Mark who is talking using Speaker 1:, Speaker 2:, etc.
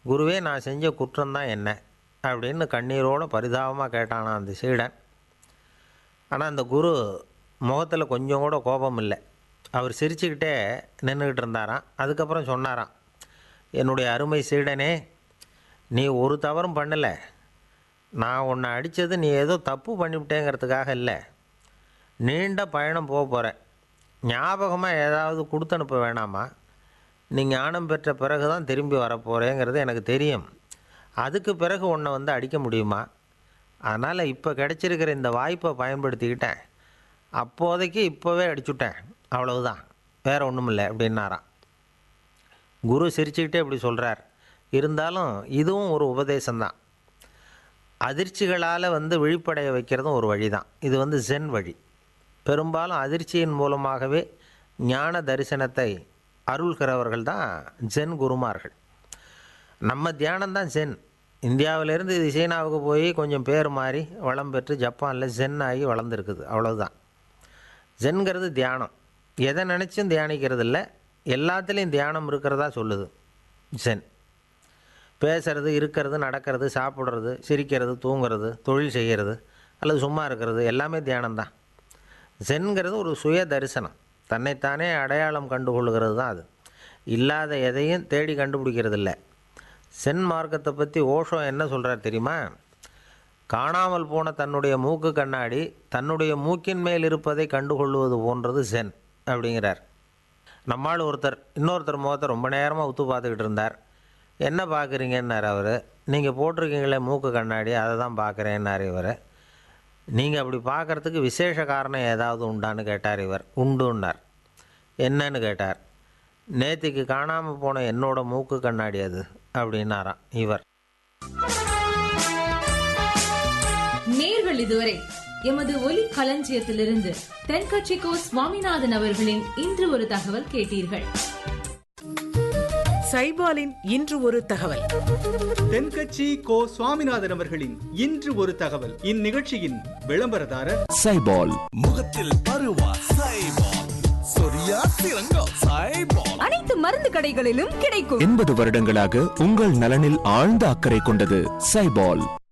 Speaker 1: குருவே நான் செஞ்ச குற்றம்தான் என்ன அப்படின்னு கண்ணீரோட பரிதாபமாக கேட்டானா அந்த சீடன் ஆனால் அந்த குரு முகத்தில் கொஞ்சம் கூட கோபம் இல்லை அவர் சிரிச்சுக்கிட்டே நின்றுக்கிட்டு இருந்தாராம் அதுக்கப்புறம் சொன்னாராம் என்னுடைய அருமை சீடனே நீ ஒரு தவறும் பண்ணலை நான் உன்னை அடித்தது நீ ஏதோ தப்பு பண்ணிவிட்டேங்கிறதுக்காக இல்லை நீண்ட பயணம் போக போகிறேன் ஞாபகமாக ஏதாவது கொடுத்து அனுப்ப வேணாமா நீ ஞானம் பெற்ற பிறகு தான் திரும்பி வரப்போகிறேங்கிறது எனக்கு தெரியும் அதுக்கு பிறகு உன்னை வந்து அடிக்க முடியுமா அதனால் இப்போ கிடச்சிருக்கிற இந்த வாய்ப்பை பயன்படுத்திக்கிட்டேன் அப்போதைக்கு இப்போவே அடிச்சுட்டேன் அவ்வளவுதான் வேறு ஒன்றும் இல்லை அப்படின்னாராம் குரு சிரிச்சுக்கிட்டே இப்படி சொல்கிறார் இருந்தாலும் இதுவும் ஒரு உபதேசம்தான் அதிர்ச்சிகளால் வந்து விழிப்படைய வைக்கிறதும் ஒரு வழி தான் இது வந்து ஜென் வழி பெரும்பாலும் அதிர்ச்சியின் மூலமாகவே ஞான தரிசனத்தை அருள்கிறவர்கள் தான் ஜென் குருமார்கள் நம்ம தியானம்தான் ஜென் இந்தியாவிலேருந்து இது சீனாவுக்கு போய் கொஞ்சம் பேர் மாறி வளம் பெற்று ஜப்பானில் ஜென் ஆகி வளர்ந்துருக்குது அவ்வளவுதான் ஜென்கிறது தியானம் எதை நினச்சும் தியானிக்கிறது இல்லை எல்லாத்துலேயும் தியானம் இருக்கிறதா சொல்லுது ஜென் பேசுறது இருக்கிறது நடக்கிறது சாப்பிட்றது சிரிக்கிறது தூங்குறது தொழில் செய்கிறது அல்லது சும்மா இருக்கிறது எல்லாமே தியானம்தான் ஜென்கிறது ஒரு சுய தரிசனம் தன்னைத்தானே அடையாளம் கண்டுகொள்கிறது தான் அது இல்லாத எதையும் தேடி கண்டுபிடிக்கிறது இல்லை சென் மார்க்கத்தை பற்றி ஓஷோ என்ன சொல்கிறார் தெரியுமா காணாமல் போன தன்னுடைய மூக்கு கண்ணாடி தன்னுடைய மூக்கின் மேல் இருப்பதை கண்டுகொள்வது போன்றது சென் அப்படிங்கிறார் நம்மால் ஒருத்தர் இன்னொருத்தர் முகத்தை ரொம்ப நேரமாக உத்து பார்த்துக்கிட்டு இருந்தார் என்ன பார்க்குறீங்கன்னார் அவர் நீங்கள் போட்டிருக்கீங்களே மூக்கு கண்ணாடி அதை தான் பார்க்குறேன்னார் இவர் நீங்கள் அப்படி பார்க்குறதுக்கு விசேஷ காரணம் ஏதாவது உண்டான்னு கேட்டார் இவர் உண்டுன்னார் என்னன்னு கேட்டார் நேத்திக்கு காணாமல் போன என்னோட மூக்கு கண்ணாடி அது அப்படின்னாராம் இவர்
Speaker 2: நேர்கள் இதுவரை எமது ஒலி களஞ்சியத்திலிருந்து தென்கட்சிக்கோ சுவாமிநாதன் அவர்களின் இன்று ஒரு தகவல் கேட்டீர்கள்
Speaker 3: சைபாலின் இன்று ஒரு தகவல்
Speaker 4: தென்கட்சி கோ சுவாமிநாதன் அவர்களின் இன்று ஒரு தகவல் இந்நிகழ்ச்சியின் விளம்பரதாரர்
Speaker 5: சைபால்
Speaker 6: முகத்தில் பருவா சைபால் சொரியா சிறங்கம் சைபால்
Speaker 7: அனைத்து மருந்து கடைகளிலும் கிடைக்கும்
Speaker 5: எண்பது வருடங்களாக உங்கள் நலனில் ஆழ்ந்த அக்கறை கொண்டது சைபால்